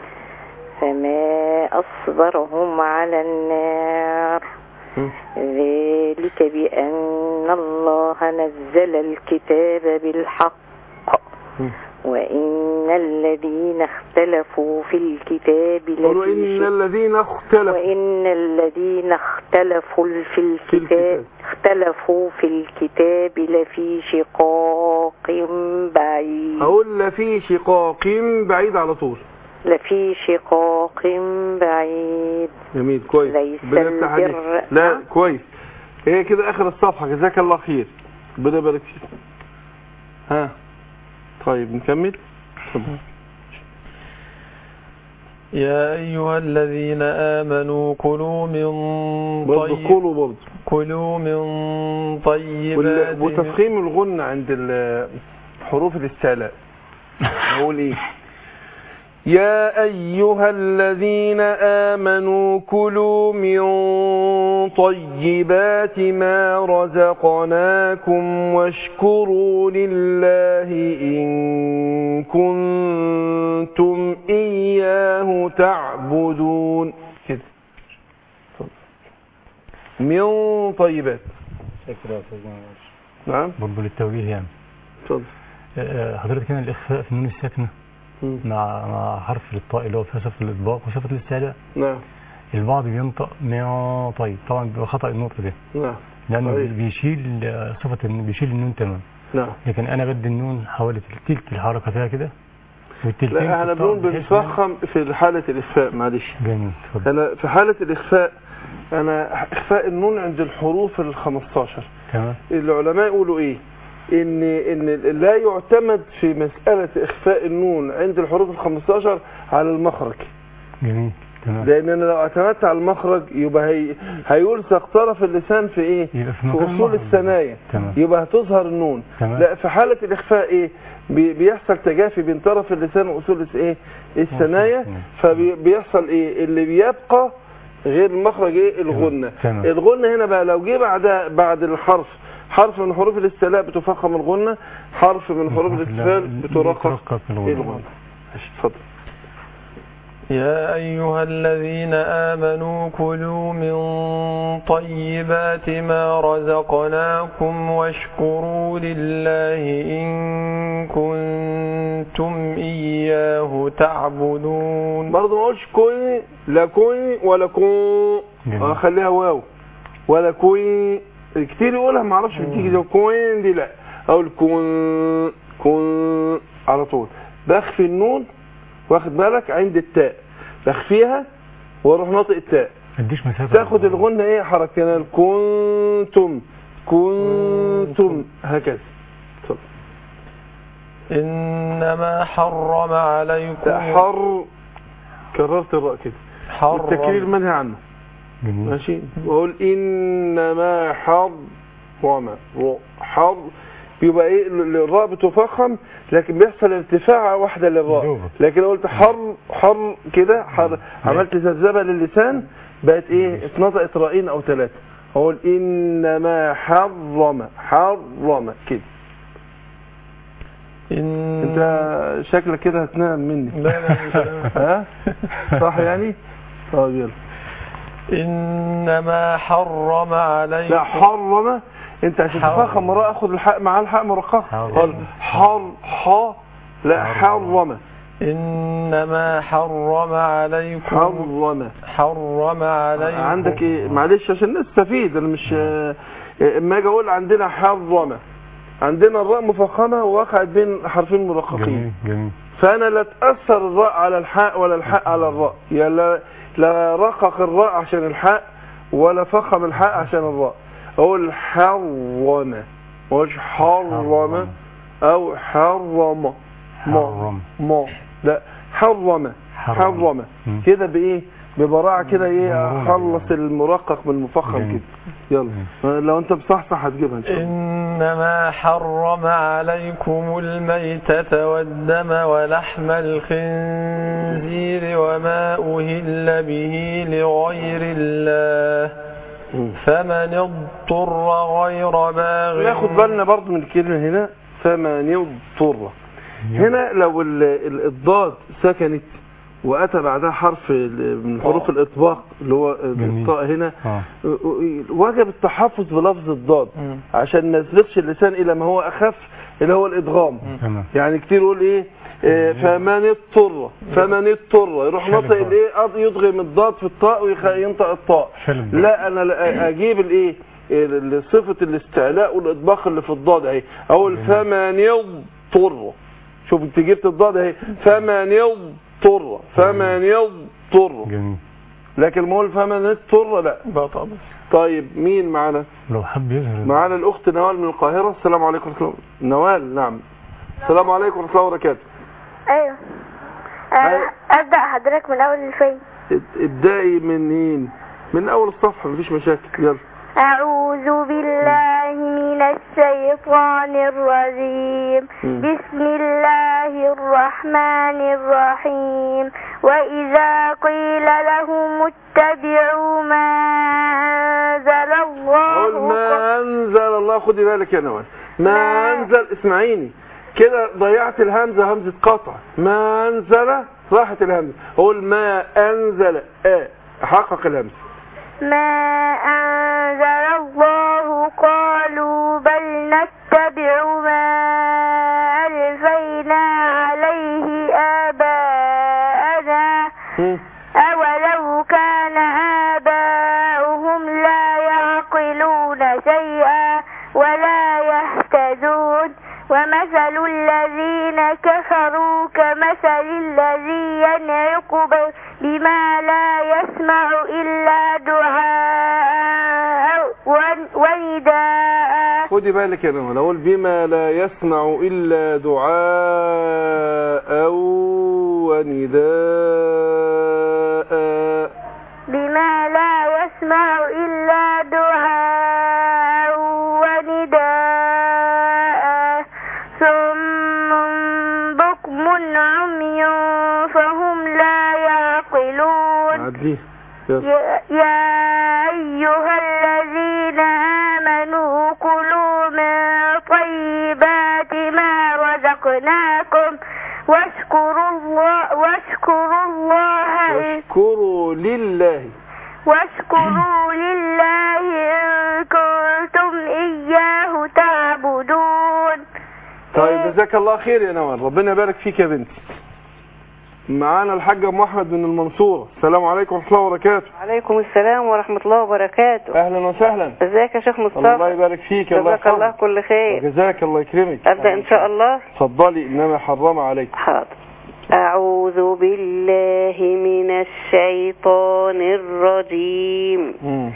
فما أصبرهم على النار مم. ذلك بأن الله نزل الكتاب بالحق مم. وإن الذين اختلفوا في الكتاب قولوا لفي إن شك- الذين اختلفوا وإن الذين اختلفوا في الكتاب الكتاب. اختلفوا في الكتاب لفي شقاق بعيد أقول لا في شقاق بعيد على طول لفي شقاق بعيد جميل كويس ليس ربنا يفتح عليك. البر- لا نعم. كويس هي كده آخر الصفحة جزاك الله خير ربنا يبارك فيك ها طيب نكمل اتفضل. يا أيها الذين آمنوا كلوا من برضه طيب قولوا برضه كلوا من وال- طيبات وتفخيم الغنة عند ال- حروف الاستعلاء نقول ايه يا أيها الذين آمنوا كلوا من طيبات ما رزقناكم واشكروا لله إن كنتم إياه تعبدون كده اتفضل. من طيبات شكرا يا أستاذ نواف. نعم برضه للتوجيه يعني اتفضل آه، حضرتك هنا الإخفاء في النون الساكنة مم. مع مع حرف الطاء اللي هو فيها صفة الإطباق وصفة الاستعلاء نعم البعض بينطق ما طيب طبعا بيبقى خطأ النطق ده نعم لأنه صحيح. بيشيل آه، صفة الن- بيشيل النون تمام نعم لكن أنا بدي النون حوالي تلت الحركة فيها كده والتلتين لا احنا في الطاء بنقول بحيث إن- بنفخم في حالة الإخفاء معلش جميل اتفضل أنا في حالة الإخفاء أنا إخفاء النون عند الحروف ال 15 تمام العلماء يقولوا إيه إن إن لا يعتمد في مسألة إخفاء النون عند الحروف ال 15 على المخرج جميل تمام لأن أنا لو اعتمدت على المخرج يبقى هي هيلصق طرف اللسان في إيه؟ يبقى في في مكان أصول المخرج. الثنايا تمام يبقى هتظهر النون تمام لا في حالة الإخفاء إيه بي- بيحصل تجافي بين طرف اللسان وأصول الس- إيه الثنايا تمام. فبيحصل إيه اللي بيبقى غير المخرج إيه الغنة تمام. الغنة هنا بقى لو جه بعد بعد الحرف حرف من حروف الاستعلاء بتفخم الغنة حرف من حروف الاستفال بترقق بترقق الغنة. الغنة ماشي، اتفضل يا أيها الذين آمنوا كلوا من طيبات ما رزقناكم واشكروا لله إن كنتم إياه تعبدون برضه ما اقولش كوي لا كوي ولا كو جميل. اه خليها واو ولا كوي كتير يقولها ما اعرفش بتيجي زي كوين دي لا اقول كون كون على طول بخفي النون واخد بالك عند التاء بخفيها واروح ناطق التاء ما تديش مسافه تاخد الغنة ايه حركنا كنتم كنتم هكذا اتفضل. إنما حرم عليكم لا، حر كررت الراء كده التكرير حرم منهي عنه جميل ماشي واقول انما حر وما رو- حر بيبقى ايه ال- الراء بتفخم لكن بيحصل ارتفاع واحده للراء دوبك. لكن لو قلت حر حر كده حر عملت ذبذبه للسان بقت ايه اتنطقت رائين او ثلاثه اقول انما حرم حرم كده إن... انت شكلك كده هتنام مني لا لا مش أنا. ها صح يعني طب يلا إنما حرم عليكم لا حرم انت عشان حرم. تفخم مرة اخد الحق مع الحق مرققة حرم. قال حر ح لا حرم إنما حرم عليكم حرم حرم عليكم عندك ايه معلش عشان نستفيد انا مش اه، اما اجي اقول عندنا حرم عندنا الراء مفخمة ووقعت بين حرفين مرققين جميل جميل فانا لا تاثر الراء على الحاء ولا الحاء على الراء يا لا لا رقق الراء عشان الحاء ولا فخم الحاء عشان الراء اقول حرم مش حرم او حرم ما حرم ما لا حرم حرم. حرم مم. كده بايه ببراعه كده ايه بمرونة. اخلص المرقق من المفخم جميل. كده يلا لو انت مصحصح هتجيبها ان شاء الله إنما حرم عليكم الميتة والدم ولحم الخنزير وما أهل به لغير الله مم. فمن اضطر غير باغ ناخد بالنا برضو من الكلمة هنا فمن يضطر هنا لو ال- ال- الضاد سكنت واتى بعدها حرف ال- من حروف الاطباق اللي هو جميل. الطاء هنا اه وجب التحفظ بلفظ الضاد مم. عشان ما يسبقش اللسان الى ما هو اخف اللي هو الادغام تمام يعني كتير يقول ايه آه، فمن اضطر فمن اضطر يروح شال نطق الضاد. الايه أض- يضغم الضاد في الطاء وينطق الطاء شال الضاد. لا انا لا- اجيب الايه ال- صفه الاستعلاء والاطباق اللي في الضاد اهي اقول فمن يضطر شوف انت جبت الضاد اهي فمن يضطر فمن يضطر جميل لكن ما اقول فمن اضطر لا بطأ بس طيب مين معانا لو حب يظهر معانا الاخت نوال من القاهره السلام عليكم ورحمه الله نوال نعم السلام عليكم ورحمه الله وبركاته ايوه أيوة. آه، ابدا حضرتك من اول الفيلم اب- ابدأي منين من اول الصفحة مفيش مشاكل يلا أعوذ بالله من الشيطان الرجيم مم. بسم الله الرحمن الرحيم وإذا قيل لهم اتبعوا ما أنزل قول الله ما انزل الله خدي بالك يا نوال ما ما- انزل اسمعيني كده ضيعت الهمزة همزة قطع ما انزل راحت الهمزة قول ما انزل اه حقق الهمزة ما أنزل الله قالوا بل نتبع ما ألفينا عليه آباءنا مم. أولو كان آباؤهم لا يعقلون شيئا ولا يهتدون ومثل الذين كفروا كمثل الذي ينعق ب- بما لا يسمع إلا دعاء ون- ونداء خدي بالك يا نوال اقول بما لا يسمع الا دعاء ونداء بما لا يسمع إلا دعاء ونداء ثم بكم عمي فهم لا يعقلون عديه يلا يا يا أيها الذين آمنوا كلوا من طيبات ما رزقناكم واشكروا الله واشكروا الله إن واشكروا لله واشكروا لله إن كنتم إياه تعبدون طيب جزاك الله خير يا نوال ربنا يبارك فيك يا بنتي معانا الحاج ام احمد من المنصوره السلام عليكم ورحمه الله وبركاته عليكم السلام ورحمة الله وبركاته اهلا وسهلا ازيك يا شيخ الله مصطفى يبارك فيك الله جزاك الله يحفظك كل خير جزاك الله يكرمك ابدأ ان شاء الله اتفضلي انما حرم عليك حاضر أعوذ بالله من الشيطان الرجيم مم.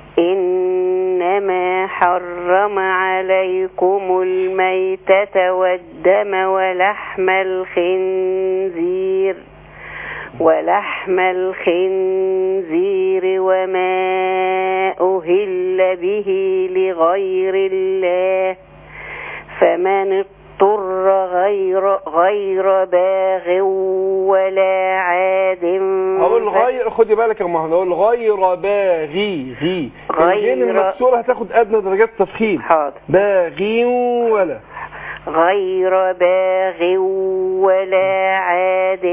إنما حرم عليكم الميتة والدم ولحم الخنزير ولحم الخنزير وما أهل به لغير الله فمن اضطر غير غير باغ ولا عاد اقول ف- غير خدي بالك يا ام احمد اقول غير باغي غي غير- الغين المكسوره هتاخد ادنى درجات التفخيم حاضر باغي ولا غير باغ ولا عاد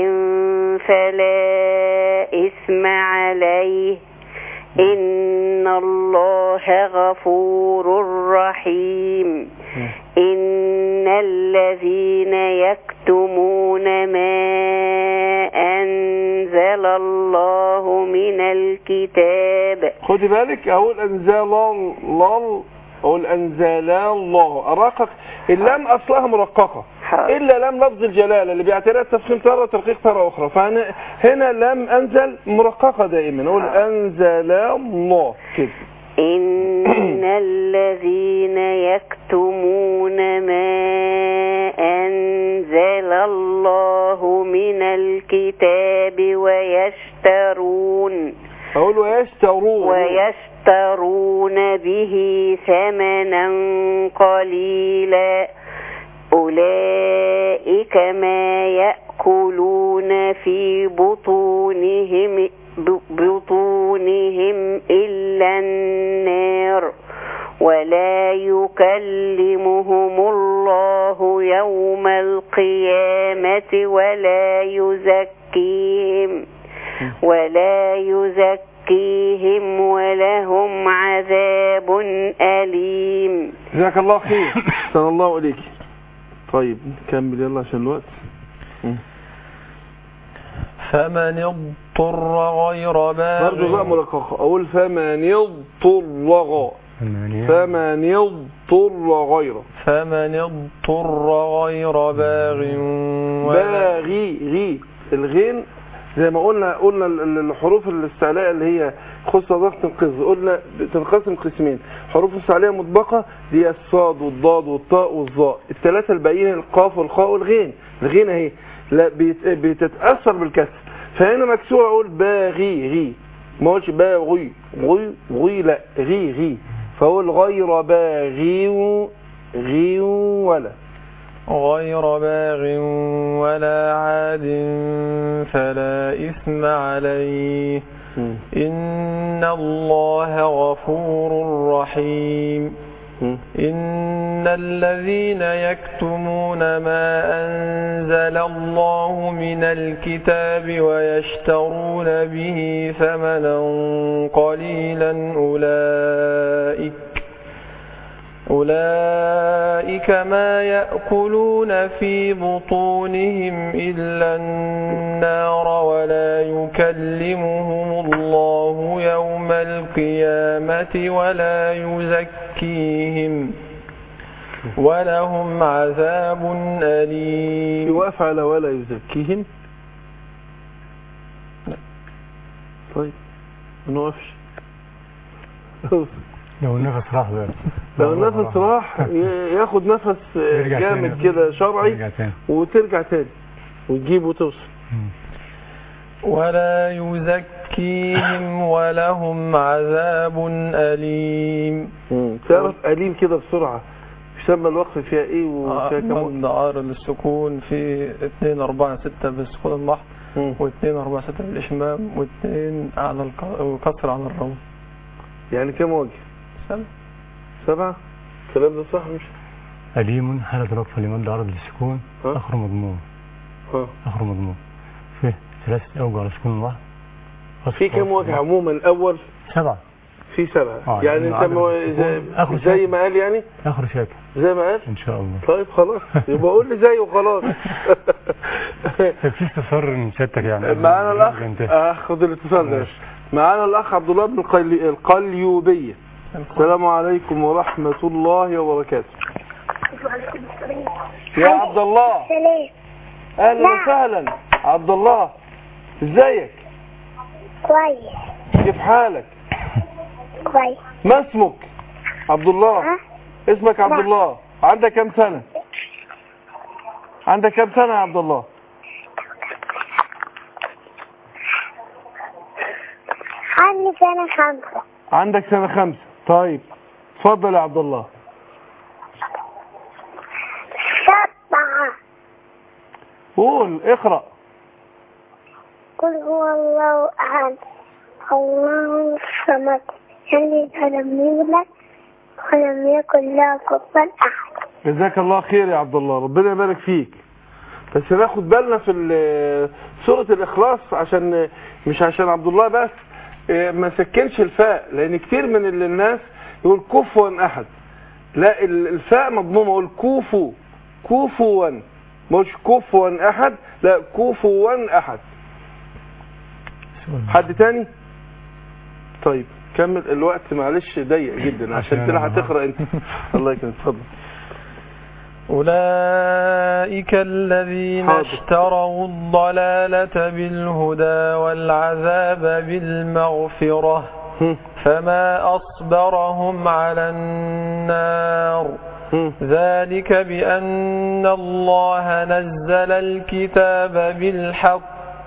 فلا إثم عليه إن الله غفور رحيم إن الذين يكتمون ما أنزل الله من الكتاب خدي بالك اقول انزل الله اقول انزل الله ارقق اللام اصلها مرققه حاضر. الا لام لفظ الجلاله اللي بيعتريها التفخيم تاره وترقيق تاره اخرى فهنا هنا لام انزل مرققه دائما اقول انزل الله كده إن الذين يكتمون ما أنزل الله من الكتاب ويشترون اقول ويشترون ويشترون به ثمنا قليلا أولئك ما يأكلون في بطونهم ب- بطونهم إلا النار ولا يكلمهم الله يوم القيامة ولا يزكيهم ولا يزكيهم ولهم عذاب أليم جزاك الله خير احسن الله اليك طيب نكمل يلا عشان الوقت فمن اضطر غير باغ برضه بقى مرققه اقول فمن يضطر غ ثمانية فمن يضطر غيره فمن اضطر غير باغ ولا باغي غي الغين زي ما قلنا قلنا ال- ال- الحروف الاستعلاء اللي هي خص ضغط تنقذ قلنا تنقسم قسمين حروف استعلاء مطبقه دي الصاد والضاد والطاء والظاء الثلاثه الباقيين القاف والخاء والغين الغين اهي لا بيت- بتتاثر بالكسر فهنا مكسور اقول باغي غي ما اقولش باغي غي غي لا غي غي فاقول غير باغي غي ولا غير باغ ولا عاد فلا إثم عليه مم. إن الله غفور رحيم مم. إن الذين يكتمون ما أنزل الله من الكتاب ويشترون به ثمنا قليلا أولئك أولئك ما يأكلون في بطونهم إلا النار ولا يكلمهم الله يوم القيامة ولا يزكيهم ولهم عذاب أليم يوقف على ولا يزكيهم طيب ما نوقفش لو النفس راح بقى لو النفس راح ي- ياخد نفس يرجع جامد تاني. كده شرعي يرجع تاني وترجع تاني وتجيب وتوصل مم. ولا يزكيهم ولهم عذاب أليم تعرف قليل كده بسرعة يسمى الوقف فيها ايه وفيها كم وقت؟ مد عار للسكون في 2 4 6 بالسكون المحض مم. و2 4 6 بالإشمام و2 على الق- وكسر على الروم يعني كم وجه سبع. سبعة الكلام ده صح مش أليم حالة الوقف لمد عرض للسكون ها؟ آخر مضمون ها آخر مضمون فيه ثلاثة أوجه على سكون واحد في كم وجه عموما الاول سبعة في في سبعة آه، يعني يعني انت عدد مو- السكون زي, آخر زي شيء. ما قال يعني اخر شاكر زي ما قال ان شاء الله طيب خلاص يبقى قول لي زيه وخلاص طيب في استفسار من سيادتك يعني معانا الاخ انت آه، خد الاتصال ده ماشي. معانا الاخ عبد الله بن القلي- القليوبية السلام عليكم ورحمة الله وبركاته يا عبد الله سلام اهلا نعم. وسهلا عبد الله ازيك كويس كيف حالك كويس ما اسمك عبد الله ها اسمك عبد نعم. الله عندك كم سنة عندك كم سنة يا عبد الله عندي سنة خمسة عندك سنة خمسة طيب اتفضل يا عبد الله سبعة قول اقرأ قل هو الله أحد الله الصمد لم يلد ولم يولد ولم يكن له كفوا أحد جزاك الله خير يا عبد الله ربنا يبارك فيك بس ناخد بالنا في ال- سورة الإخلاص عشان مش عشان عبد الله بس إيه، ما سكنش الفاء لأن كتير من ال- الناس يقول كفوا أحد لا ال- الفاء مضمومة يقول كوفو كوفوا مش كفوا أحد لا كوفوا أحد حد تاني طيب كمل الوقت معلش ضيق جدا عشان عشان تلحق أنا- تقرا انت الله يكرمك اتفضل أولئك الذين حاضر. اشتروا الضلالة بالهدى والعذاب بالمغفرة هم، فما أصبرهم على النار هم. ذلك بأن الله نزل الكتاب بالحق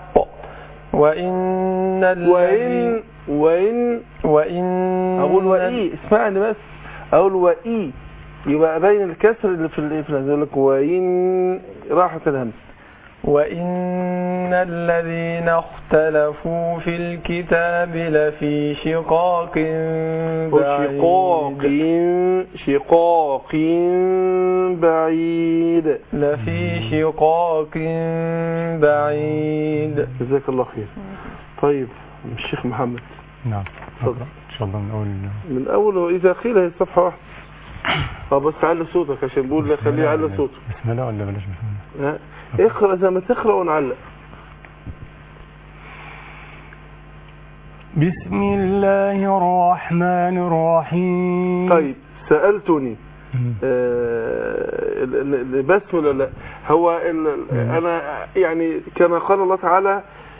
وإن الذين وإن وإن وإن أقول وإي اسمعني بس أقول وإي يبقى باين الكسر اللي في اللي في يقول لك وإن راحت الهمس وإن الذين اختلفوا في الكتاب لفي شقاق وشقاق بعيد شقاق بعيد لفي شقاق بعيد جزاك الله خير طيب الشيخ محمد نعم اتفضل. ان شاء الله نقول من أول وإذا قيل هي الصفحة واحدة اه بس علي صوتك عشان بقول لا خليه يعلي صوته بسم الله ولا بلاش بسم الله ها؟ اقرأ زي ما تقرأ ونعلق بسم الله الرحمن الرحيم طيب سألتني مم. آه، ال- ال- البسم ولا لا هو ال- ال- مم. انا يعني كما قال الله تعالى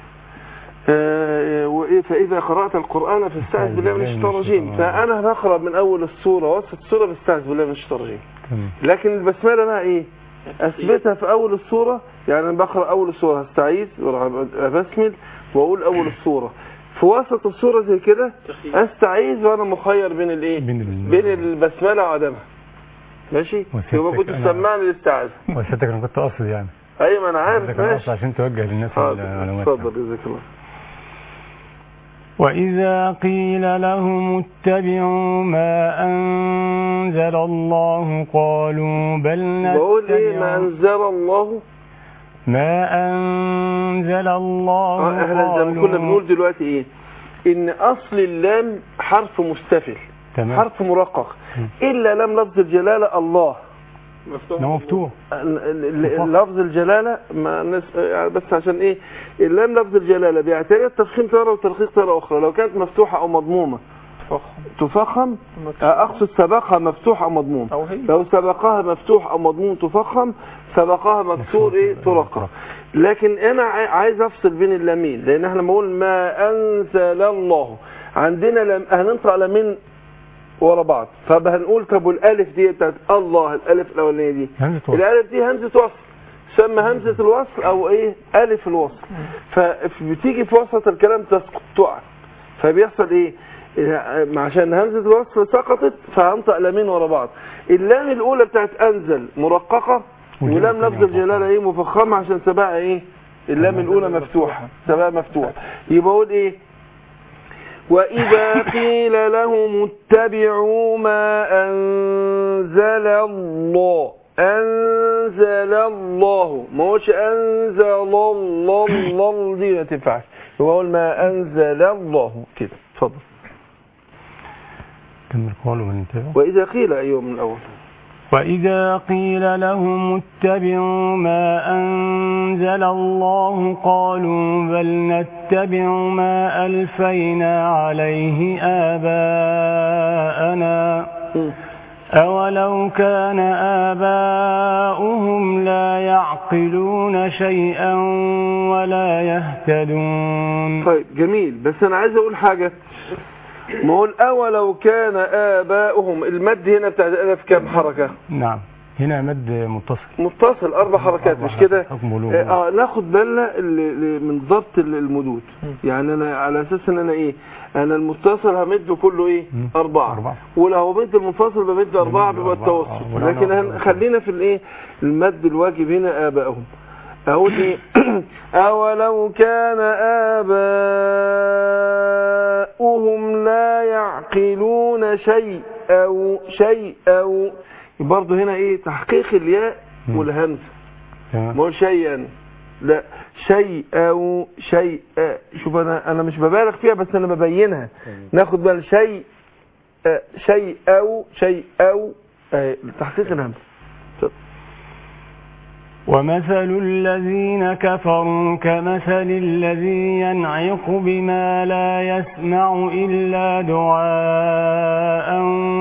آه، وإيه فإذا قرأت القرآن فاستعذ بالله من الشيطان الرجيم فأنا بقرأ من أول السورة وسط السورة بستعذ بالله من الشيطان الرجيم تمام لكن البسملة بقى إيه أثبتها في أول السورة يعني أنا بقرأ أول السورة هستعيذ وأبسمل وأقول أول السورة في وسط السورة زي كده أستعيذ وأنا مخير بين الإيه بين ال- بين البسملة وعدمها ماشي وسيادتك يبقى كنت أنا- تسمعني الاستعاذة وسيادتك انا كنت قاصد يعني ايوه ما انا عارف سيادتك انا ماشي قاصد عشان توجه للناس حاضر المعلومات اتفضل جزاك الله وإذا قيل لهم اتبعوا ما أنزل الله قالوا بل بقول ايه ما نتبع انزل الله ما أنزل الله اه احنا زي ما كنا قالوا- بنقول دلوقتي ايه ان اصل اللام حرف مستفل تمام حرف مرقق مم. الا لم لفظ الجلاله الله ده مفتوح ال- ال- ال- لفظ الجلاله ما نس... يعني بس عشان ايه اللام لفظ الجلاله بيعتري التفخيم تاره وترقيق تاره اخرى لو كانت مفتوحه او مضمومه تفخم آه، اقصد سبقها مفتوح او مضموم أو هي لو سبقها مفتوح او مضموم تفخم سبقها مكسور ايه ترقق لكن انا عاي- عايز افصل بين اللامين لان احنا لما نقول ما انزل الله عندنا لم... هننطق لامين ورا بعض فهنقول طب والالف دي بتاعت الله الالف الاولانيه دي همزة وصل. الالف دي همزه وصل سمى همزه الوصل او ايه الف الوصل فبتيجي في وسط الكلام تسقط تقع فبيحصل ايه إيه، عشان همزه الوصل سقطت فهنطق لامين ورا بعض اللام الاولى بتاعت انزل مرققه واللام ولام الثانية لفظ الجلاله مفخمة. ايه مفخمه عشان سبقها ايه اللام الاولى مفتوحه سبقها مفتوح يبقى اقول ايه وإذا قيل لهم اتبعوا ما أنزل الله أنزل الله ما هوش أنزل الله الله دي ما تنفعش هو أقول ما أنزل الله كده اتفضل كمل قوله من انتهى وإذا قيل أيوه من الأول وإذا قيل لهم اتبعوا ما أنزل الله قالوا بل نتبع ما ألفينا عليه آباءنا أولو كان آباؤهم لا يعقلون شيئا ولا يهتدون طيب جميل بس أنا عايز أقول حاجة ما هو الأولو كان آباؤهم المد هنا بتاع الألف كام حركة نعم هنا مد متصل متصل أربع حركات مش كده حكم ولوم. اه ناخد بالنا ال- ال- من ضبط ال- المدود يعني انا على اساس ان انا ايه انا المتصل همده كله ايه مم. اربعة أربعة. ولو مد المنفصل بمد اربعة بمد بيبقى أربعة. التوسط آه، ولو لكن أنا- هن- خلينا في الايه المد الواجب هنا ابائهم اقول ايه اولو كان اباؤهم لا يعقلون شيئا شيئا برضه هنا ايه تحقيق الياء مم. والهمزه تمام. ما هو شيئا لا شيء او شيء شوف انا انا مش ببالغ فيها بس انا ببينها ناخد بال شيء شيء او شيء او آه، تحقيق الهمزه ومثل الذين كفروا كمثل الذي ينعق بما لا يسمع إلا دعاء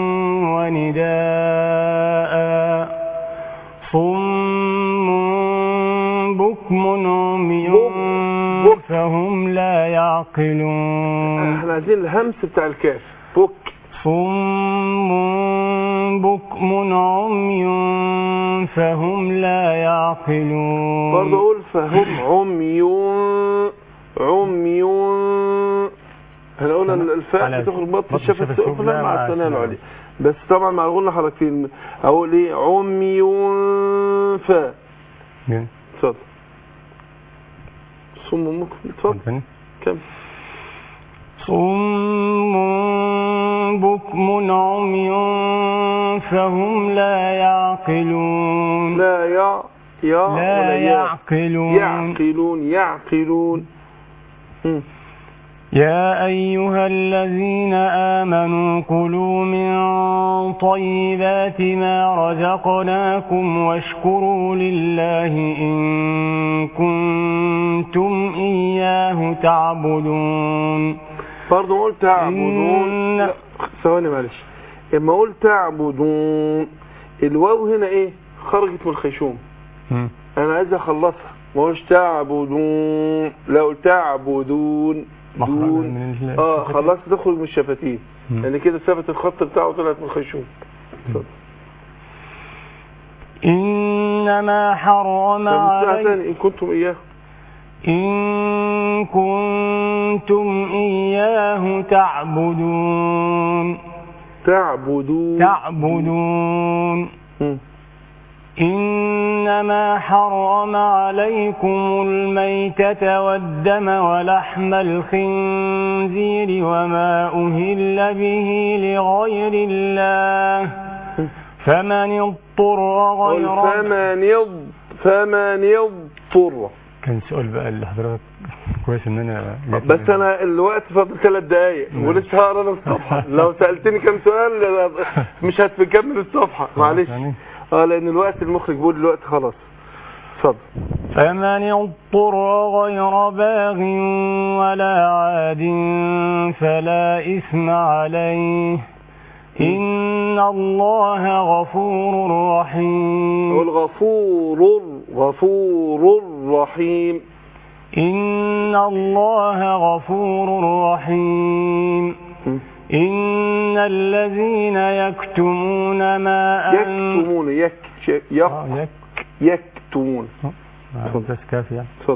ونداء صم بكم عمي بك- بك. فهم لا يعقلون احنا عايزين الهمس بتاع الكاف بك صم بكم عمي فهم لا يعقلون برضه اقول فهم عمي عمي احنا قلنا على- الفاء على بتخرج بط بط الشفه الشفة السفلى السفلى مع مع الثناء الثناء العلي بس طبعا مع الغنة حركتين اقول ايه عمي فاء جميل. اتفضل صم ممكن اتفضل تاني. كم صم بكم عمي فهم لا يعقلون لا يع يا ولا لا يا يعقلون يعقلون يعقلون مم. يا أيها الذين آمنوا كلوا من طيبات ما رزقناكم واشكروا لله إن كنتم إياه تعبدون برضه قلت تعبدون إن- لا ثواني معلش اما قلت تعبدون الواو هنا ايه خرجت من الخيشوم مم. انا عايز اخلصها ما قلتش تعبدون لا قلت تعبدون مخرج دون من ال- اه خلصت تخرج من الشفتين مم. يعني كده ثبت الخط بتاعه طلعت من الخيشوم اتفضل. إنما حرم طب نسمعها عليكم تاني ان كنتم اياه إن كنتم إياه تعبدون تعبدون تعبدون مم. إنما حرم عليكم الميتة والدم ولحم الخنزير وما أهل به لغير الله فمن اضطر قل غير فمن يض فمن يضطر كان سؤال بقى اللي حضرتك كويس ان انا جات بس لي- انا الوقت فاضل ثلاث دقايق ماشي. ولسه هقرا انا الصفحه لو سالتني كم سؤال مش هتكمل الصفحه معلش يعني اه لان الوقت المخرج بيقول الوقت خلاص اتفضل فمن اضطر غير باغ ولا عاد فلا إثم عليه إن الله غفور رحيم قول غفور غفور رحيم إن الله غفور رحيم م. إن الذين يكتمون ما أن يكتمون يك يك آه، يك يكتمون آه، بس كافي يعني اتفضل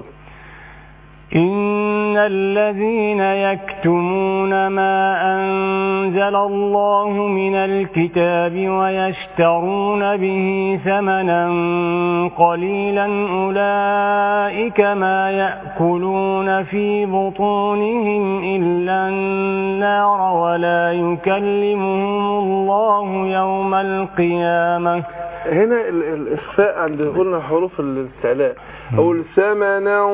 إن الذين يكتمون ما أنزل الله من الكتاب ويشترون به ثمنا قليلا أولئك ما يأكلون في بطونهم إلا النار ولا يكلمهم الله يوم القيامة هنا ال- الإخفاء عند قلنا حروف الاستعلاء أقول ثمنا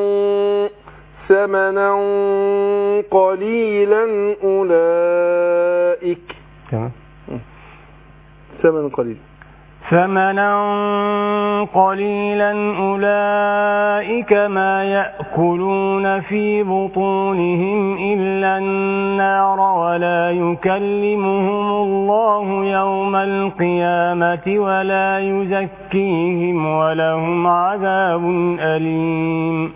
ثمنا قليلا أولئك تمام ثمن قليل ثمنا قليلا أولئك ما يأكلون في بطونهم إلا النار ولا يكلمهم الله يوم القيامة ولا يزكيهم ولهم عذاب أليم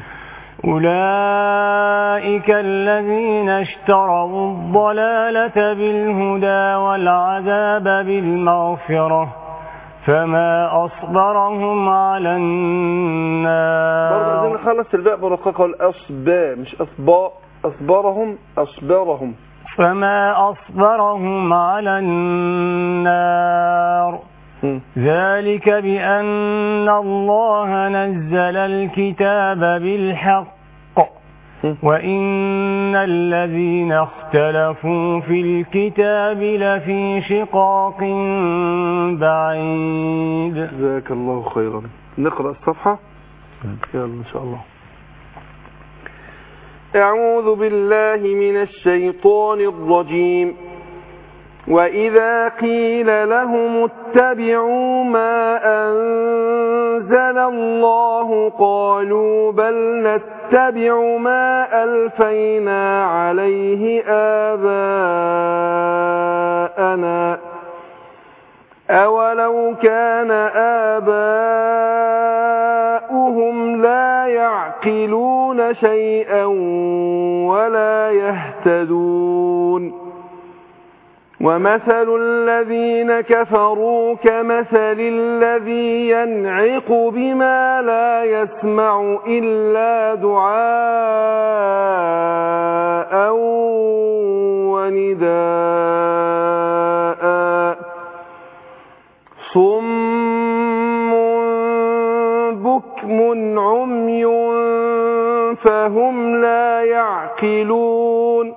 أولئك الذين اشتروا الضلالة بالهدى والعذاب بالمغفرة فما أصبرهم على برضه النار عايزين نخلص الباء مرققة الأصباء مش أصباء أصبرهم أصبرهم فما أصبرهم على النار مم. ذلك بأن الله نزل الكتاب بالحق مم. وإن الذين اختلفوا في الكتاب لفي شقاق بعيد جزاك الله خيرا نقرأ الصفحة يلا إن شاء الله أعوذ بالله من الشيطان الرجيم وإذا قيل لهم اتبعوا ما أنزل الله قالوا بل نتبع ما ألفينا عليه آباءنا أولو كان آباؤهم لا يعقلون شيئا ولا يهتدون ومثل الذين كفروا كمثل الذي ينعق بما لا يسمع إلا دعاء ونداء صم بكم عمي فهم لا يعقلون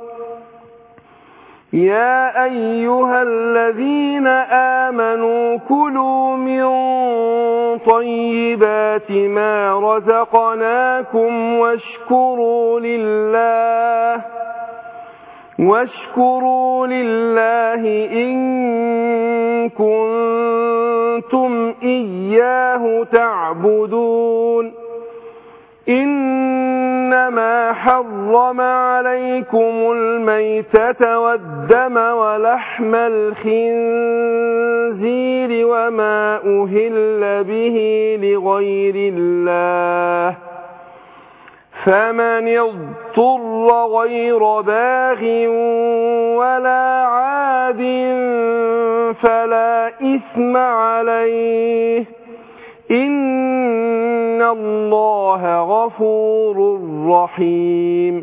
يا أيها الذين آمنوا كلوا من طيبات ما رزقناكم واشكروا لله واشكروا لله إن كنتم إياه تعبدون إنما حرم عليكم الميتة والدم ولحم الخنزير وما أهل به لغير الله فمن اضطر غير باغ ولا عاد فلا إثم عليه إن الله غفور رحيم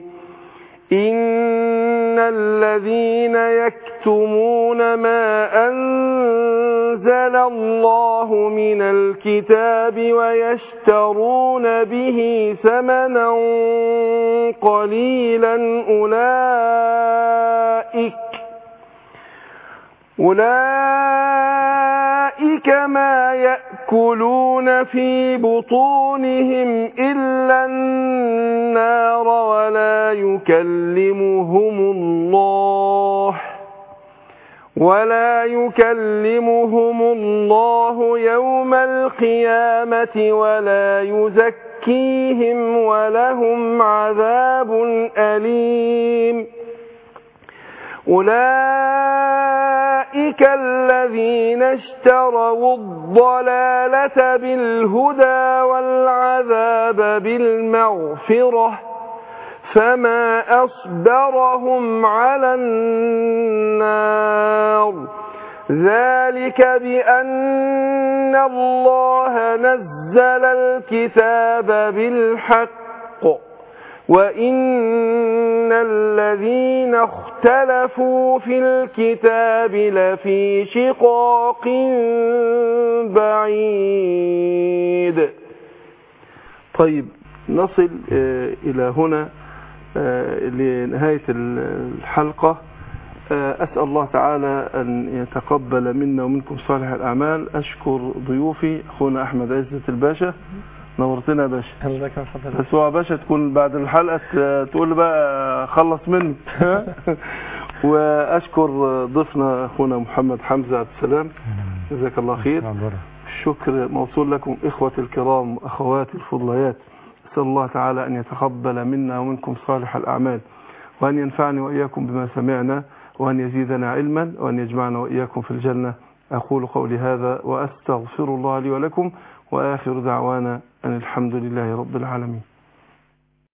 إن الذين يكتمون ما أنزل الله من الكتاب ويشترون به ثمنا قليلا أولئك أولئك ما يأكلون في بطونهم إلا النار ولا يكلمهم الله ولا يكلمهم الله يوم القيامة ولا يزكيهم ولهم عذاب أليم أولئك الذين اشتروا الضلالة بالهدى والعذاب بالمغفرة فما أصبرهم على النار ذلك بأن الله نزل الكتاب بالحق وإن الذين اختلفوا في الكتاب لفي شقاق بعيد طيب نصل آه، إلى هنا آه، لنهاية الحلقة آه، أسأل الله تعالى أن يتقبل منا ومنكم صالح الأعمال أشكر ضيوفي أخونا أحمد عزة الباشا نورتنا يا باشا الله يكرم حضرتك بس هو يا باشا تكون بعد الحلقة ت- تقول لي بقى خلص مني وأشكر ضيفنا أخونا محمد حمزة عبد السلام جزاك الله خير الشكر موصول لكم إخوتي الكرام أخواتي الفضليات أسأل الله تعالى أن يتقبل منا ومنكم صالح الأعمال وأن ينفعني وإياكم بما سمعنا وأن يزيدنا علما وأن يجمعنا وإياكم في الجنة أقول قولي هذا وأستغفر الله لي ولكم وآخر دعوانا أن الحمد لله رب العالمين